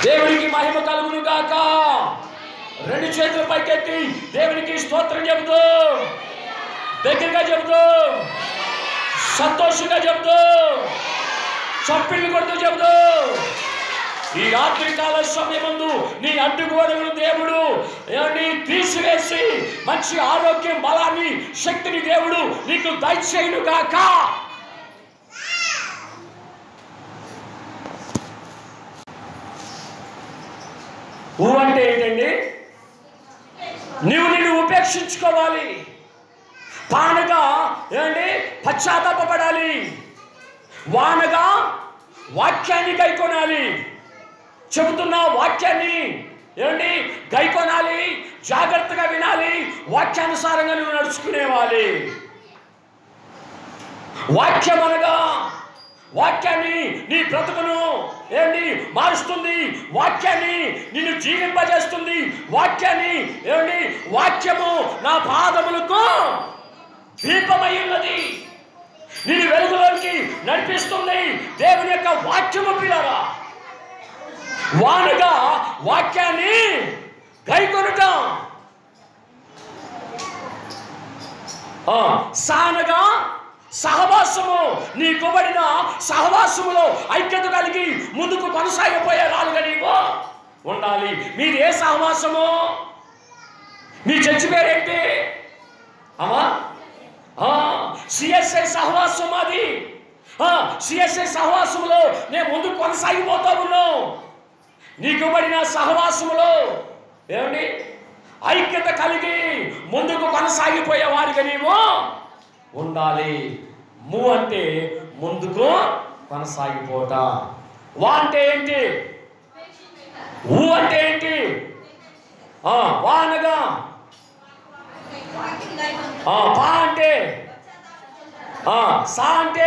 దేవునికి మహిమ కలుగును గాక రెండు చేతులు పైకెత్తి దేవునికి స్తోత్రం చెబుతూ దగ్గరగా చెబుతూ సంతోషంగా చెబుతూ చప్పిళ్ళు కొడుతూ చెబుతూ ఈ రాత్రి కాల సమయమందు నీ అడ్డుగోడలను దేవుడు ఏమండి తీసివేసి మంచి ఆరోగ్యం బలాన్ని శక్తిని దేవుడు నీకు దయచేయును గాక ఊ అంటే ఏంటండి నీవు నిన్ను ఉపేక్షించుకోవాలి పానగా ఏమండి పశ్చాత్తాపడాలి వానగా వాక్యాన్ని గైకొనాలి చెబుతున్న వాక్యాన్ని ఏమండి గైకొనాలి జాగ్రత్తగా వినాలి వాక్యానుసారంగా నువ్వు నడుచుకునేవాలి వాక్యం అనగా వాక్యాన్ని నీ బ్రతుకును ఏంటి మారుస్తుంది వాక్యాన్ని నిన్ను జీవింపజేస్తుంది వాక్యాన్ని ఏమండి వాక్యము నా పాదములకు దీపమై ఉన్నది నిన్ను వెలుగులోకి నడిపిస్తుంది దేవుని యొక్క వాక్యము పిల్లరా వానగా వాక్యాన్ని గైకొనటం ఆ, సానగా సహవాసము నీ ఇవ్వబడిన సహవాసములో ఐక్యత కలిగి ముందుకు కొనసాగిపోయే రాలుగా నీవు ఉండాలి మీరు ఏ సహవాసము మీ చర్చి పేరేంటి అమ్మా సిఎస్ఐ సహవాసం అది సిఎస్ఐ సహవాసములో నేను ముందుకు కొనసాగిపోతా ఉన్నావు నీకు ఇవ్వబడిన సహవాసములో ఏమండి ఐక్యత కలిగి ముందుకు కొనసాగిపోయే వారిగా నీవు ఉండాలి ము అంటే ముందుకు కొనసాగిపోట వా అంటే ఏంటి ఊ అంటే ఏంటి ఆ, వా అనగా ఆ, పా అంటే ఆ, సా అంటే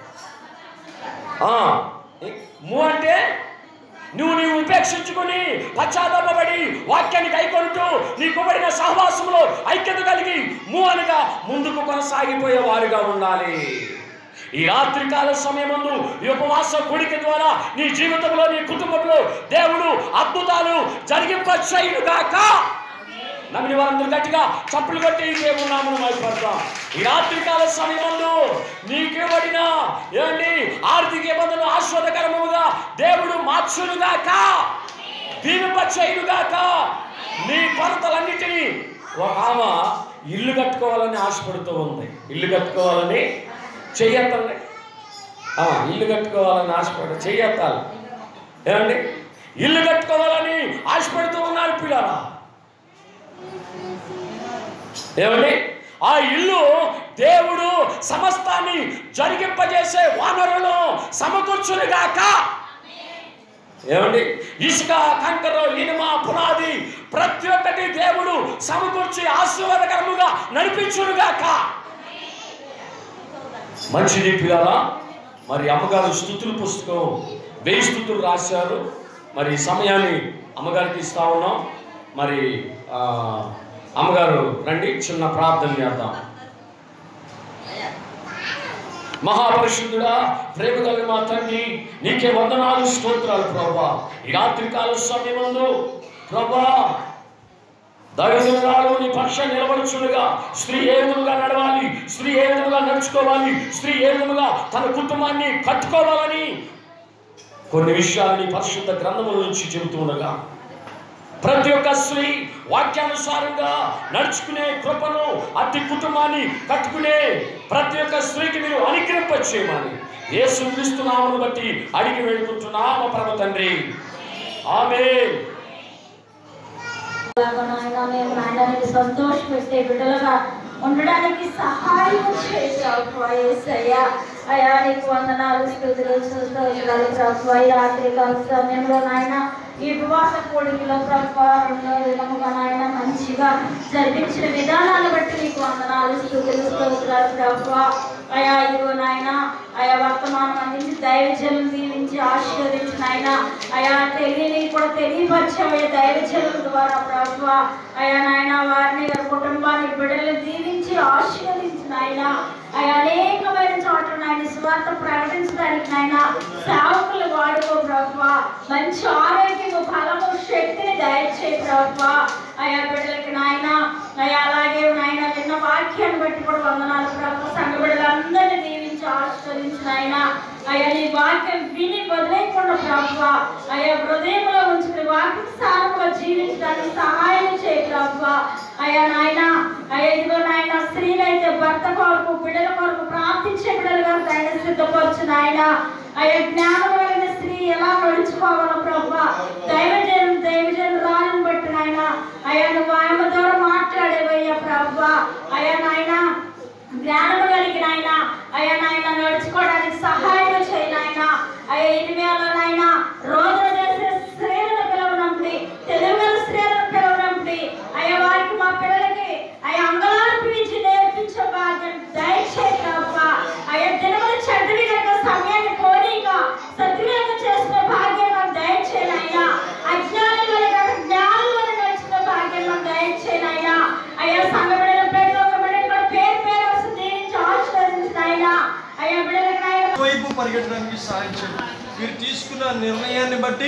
ఆ, ఇ- ము అంటే నువ్వు నీవు ఉపేక్షించుకుని పశ్చాత్తాపడి వాక్యాన్ని కైకొంటూ నీకు పడిన సహవాసంలో ఐక్యత కలిగి ము అనగా ముందుకు కొనసాగిపోయే వారుగా ఉండాలి ఈ రాత్రి కాల సమయమందు ఈ ఉపవాస కొడిక ద్వారా నీ జీవితంలో నీ కుటుంబంలో దేవుడు అద్భుతాలు జరిగింపచ్చేయుగాక నమ్మిన వారందరూ గట్టిగా చప్పులు కొట్టి దేవుడు నామను మైపడతాం ఈ రాత్రి కాల సమయంలో నీకివ్వబడిన ఏమండి ఆర్థిక ఇబ్బందులు ఆస్వాదకరముగా దేవుడు మార్చునుగాక దీవింపచేయునుగాక నీ కొరతలన్నిటినీ ఒక ఆమె ఇల్లు కట్టుకోవాలని ఆశపడుతూ ఉంది ఇల్లు కట్టుకోవాలని చెయ్యత్తండి ఆ, ఇల్లు కట్టుకోవాలని ఆశపడ చెయ్యత్తాలి ఏమండి ఇల్లు కట్టుకోవాలని ఆశపడుతూ ఉన్నారు పిల్లరా ఏమండి ఆ ఇల్లు దేవుడు సమస్తాన్ని జరిగింపజేసే వనరులు సమకూర్చునుగాక ఏమండి ఇసుక కంకర ఇనుమ పునాది ప్రతి ఒక్కటి దేవుడు సమకూర్చి ఆశీర్వాదకరముగా నడిపించునుగాక మంచిది పిల్లలా మరి అమ్మగారు స్థుతుల పుస్తకం వెయ్యి స్థుతులు రాశారు మరి ఈ సమయాన్ని అమ్మగారికి ఇస్తా ఉన్నాం మరి ఆ, అమ్మగారు రండి చిన్న ప్రార్థన చేద్దాం మహాపరిశుద్ధుడా ప్రేమ కలిగిన మా తండ్రి నీకే వందనాలు స్తోత్రాలు ప్రభా ఈ రాత్రి కాల సమయమందు ప్రభా దైవజనాలు నీ పక్ష నిలబడుచుండగా స్త్రీ ఏ విధముగా నడవాలి స్త్రీ ఏ విధముగా నడుచుకోవాలి స్త్రీ ఏ విధముగా తన కుటుంబాన్ని కట్టుకోవాలని కొన్ని విషయాలు నీ పరిశుద్ధ గ్రంథముల నుంచి చెబుతూ ఉండగా ప్రతి ఒక్క స్త్రీ వాక్యానుసారంగా నడుచుకునే కృపను అతి కుటుంబాన్ని కట్టుకునే ప్రతి ఒక్క స్త్రీకి మీరు అనుగ్రహింప చేయమని యేసు క్రీస్తు నామమును బట్టి అడిగి వేడుకుంటున్నాము పరమ తండ్రి ఆమె నాయన మేము నాయనానికి సంతోష పెట్టే బిడ్డలుగా ఉండడానికి సహాయం చేశావు ప్రభా యేసయ్యా అయ్యా నీకు వందనాలు స్థుతులు స్తోత్రాలు ప్రభా ఈ రాత్రి కాల సమయంలో నాయన ఈ ఉపవాస కోడికలో ప్రభా రెండో దినముగా నాయన మంచిగా జరిపించిన విధానాన్ని బట్టి నీకు వందనాలు స్థుతులు స్తోత్రాలు ప్రభా అయా ఇదిగో నాయన అయా వర్తమానం అందించి దైవజనం దీవించి ఆశీర్వదించి నాయన అయా తెలియని కూడా తెలియపరిచే దైవజనం ద్వారా ప్రభు అయా నాయన వారిని వారి కుటుంబాన్ని బిడ్డలు దీవించి ఆశీర్వదించి నాయన అయ్యా అనేకమైన చోట్ల నాయన స్వార్థ ప్రకటించడానికి నాయన సేవకులు వాడుకో ప్రభు మంచి ఆరోగ్యము బలము శక్తిని దయచేయి ప్రభు అయ్యా బిడ్డలకి నాయన అయ్యా అలాగే నాయన విన్న వాక్యాన్ని బట్టి కూడా వందనాలు ప్రభు సంఘ బిడ్డలందరినీ దీవించి ఆశీర్వదించిన ఆయన అయ్యా నీ వాక్యం విని వదిలేకుండా ప్రభు అయ్యా హృదయంలో ఉంచుకుని వాక్యం సారంలో జీవించడానికి సహాయం చేయి ప్రభు అయ్యా నాయన అయ్యా ఇదిగో నాయన స్త్రీలైతే భర్త కొరకు బిడ్డల కొరకు ప్రార్థించే బిడ్డలుగా ఆయన సిద్ధపరచు నాయన అయ్యా జ్ఞానం కలిగిన స్త్రీ ఎలా నడుచుకోవాలో ప్రభు దైవజనం దైవజనం రాని బట్టి నాయన అయ్యా నువ్వు ఆయన ద్వారా మాట్లాడేవయ్యా ప్రభు అయ్యా నాయన జ్ఞానము కలిగిన ఆయన అయ్యా నాయన నడుచుకోవడానికి సహాయం చేయి నాయన అయ్యా ఇనిమేలో నాయన రోజు చేసే స్త్రీలను పిలవనంపి తెలుగు స్త్రీలను పిలవనంపి అయ్యా వారికి మా పిల్లలకి అయ్యా అంగళార్పించి నేర్పించే భాగ్యం దయచేయి ప్రభా అయ్యా దినములు చెడ్డవి కనుక సమయాన్ని పోనీక సత్యవేగం చేసిన భాగ్యం మాకు దయచేయి అయ్యా అజ్ఞానం వల్ల జ్ఞానం వల్ల నడిచిన భాగ్యం మాకు దయచేయి అయ్యా అయ్యా సంఘబడిన ప్రతి ఒక్క బిడ్డని కూడా పేరు పేరు వస్తుంది దీవించి ఆశీర్వదించిన అయ్యా అయ్యా బిడ్డలకు నాయన వైపు పరిగెట్టడానికి సహాయం చేయండి మీరు తీసుకున్న నిర్ణయాన్ని బట్టి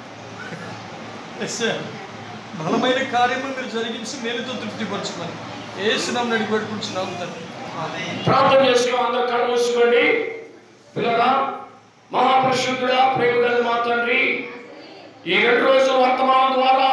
ఎస్ సార్. బలమైన కార్యము మీరు జరిగించి మేలుతో తృప్తిపరచుకొని ఏసునాం నడికి పెట్టుకుంటున్నాం తండ్రి ప్రార్థన చేసుకో అందరూ కళ్ళు మూసుకోండి పిల్లరా మహాపరిశుద్ధుడా ప్రేమ గల మా తండ్రి ఈ రెండు రోజుల వర్తమానం ద్వారా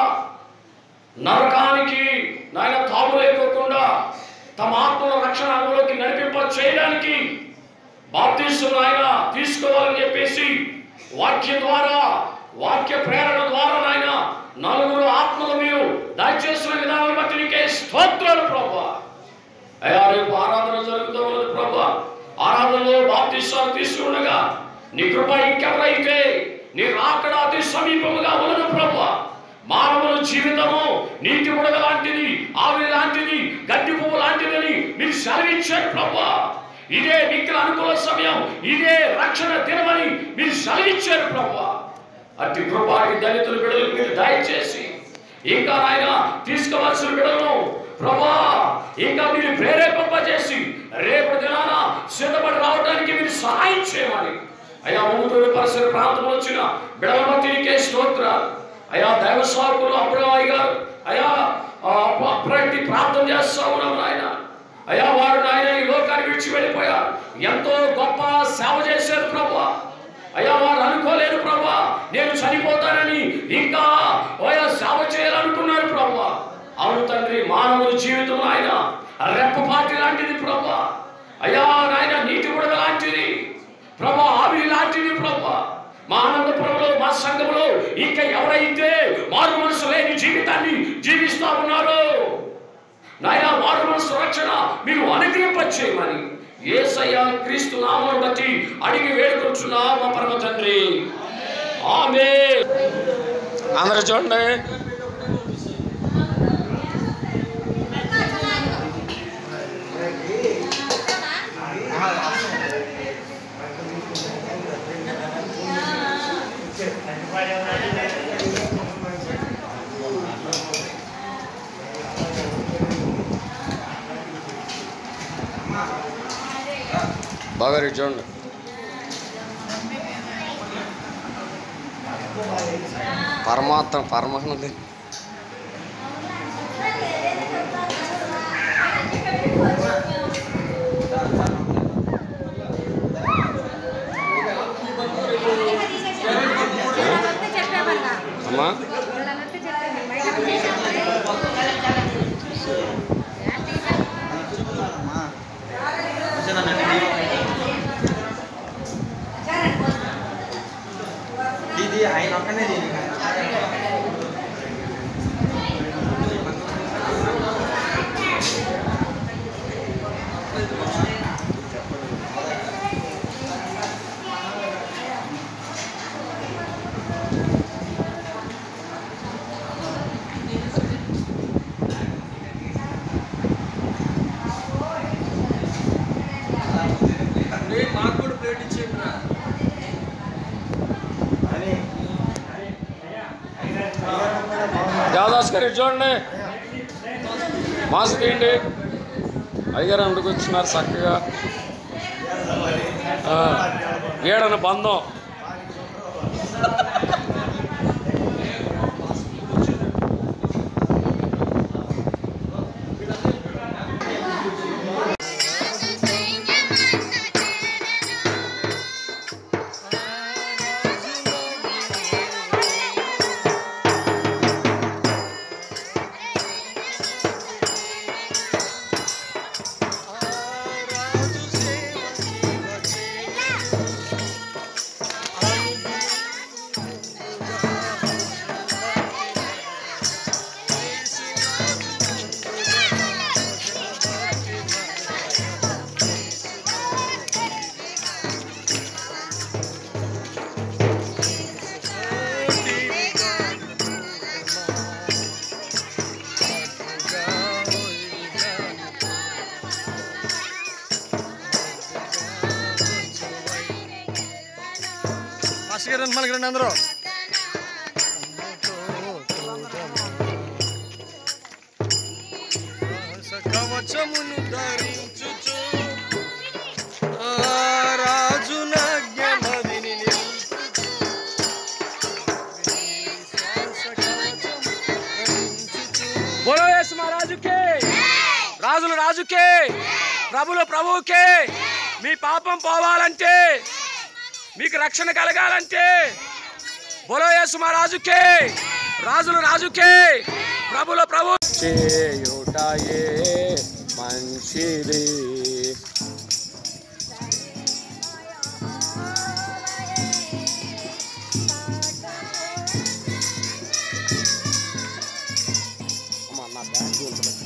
నరకానికి నాయన తావు లేకోకుండా తమ ఆత్మల రక్షణ అనులోకి నడిపింప చేయడానికి బాప్తీసు ఆయన తీసుకోవాలని చెప్పేసి వాక్యం ద్వారా వాక్య ప్రేరణ ద్వారా నాయన నలుగురు ఆత్మలు మీరు దయచేసిన విధానం బట్టి నీకే స్తోత్రాలు ప్రభా అయ్యా రేపు ఆరాధన జరుగుతూ ఉన్నది ప్రభా ఆరాధనలో బాప్తీసాలు తీసుకుండగా నీ కృప ఇంకెవరైతే నీ రాకడ అతి సమీపముగా ఉన్నది ప్రభా మానవుల జీవితము నీటి బుడగ లాంటిది ఆవిరి లాంటిది గడ్డి పువ్వు లాంటిదని మీరు సెలవిచ్చారు ప్రభా ఇదే మిక్కిల అనుకూల సమయం ఇదే రక్షణ దినమని మీరు సెలవిచ్చారు ప్రభా అట్టి కృపాకి దళితుల బిడలకు మీరు దయచేసి ఇంకా నాయన తీసుకోవాల్సిన బిడలను ప్రభా ఇంకా మీరు ప్రేరేపింపజేసి రేపు దినాన సిద్ధపడి రావడానికి మీరు సహాయం చేయమని అయ్యా ఊటూరు పరిసర ప్రాంతం వచ్చిన బిడల తిరిగే స్తోత్ర అయ్యా దైవ సాకులు అబ్రవాయి గారు అయ్యా అప్రటి ప్రార్థన చేస్తా ఉన్నాం నాయన అయ్యా వారు నాయన ఈ లోకాన్ని విడిచి వెళ్ళిపోయారు ఎంతో గొప్ప సేవ చేశారు ప్రభా అయ్యా వారు అనుకోలేరు ప్రభా నేను చనిపోతానని ఇంకా ఓయా సేవ చేయాలనుకున్నారు ప్రభా అవును తండ్రి మానవుల జీవితం ఆయన రెప్పపాటి లాంటిది ప్రభా అయ్యా నాయన నీటి బుడగ లాంటిది ప్రభా ఆవిరి లాంటిది ప్రభా మా ఆనందపురంలో మా సంఘంలో ఇంకా ఎవరైతే మారు మనసు లేని జీవితాన్ని జీవిస్తా ఉన్నారో నాయన మారు మనసు రక్షణ మీరు అనుగ్రహింపచేయమని ఏసయ్య క్రీస్తు నామను బట్టి అడిగి వేడుకొచ్చున్నా మా పరమ తండ్రి ఆమె అందరూ చూడండి బాగా రేపు చూడండి పరమాత్మ పరమాత్మ అమ్మా ఇది ఆయన ఒక్కనే దీని మాకు కూడా ప్లేట్ ఇచ్చేయండి రా. అని దేవదాస్ గారు ఇటు చూడండి మాస్క్ తీయండి అయ్యగారు అందుకు వచ్చినారు చక్కగా ఆ, వీడని బంధం మాస్టర్ గారు రండి, మనకి రండి అందరూ కవచమును ధరించుచు ఆ రాజు నగ్యమదిని నిలుపుచు. విశ్వాస కవచము ధరించుచు. బోలో యేసు మహారాజుకే రాజులు రాజుకే ప్రభులు ప్రభువుకే మీ పాపం పోవాలంటే మీకు రక్షణ కలగాలంటే బోలో యేసు మహారాజుకే రాజులు రాజుకే ప్రభుల ప్రభు చేయుటయే మంచిది అమ్మా, నా బ్యాగ్ ఉంటుంది.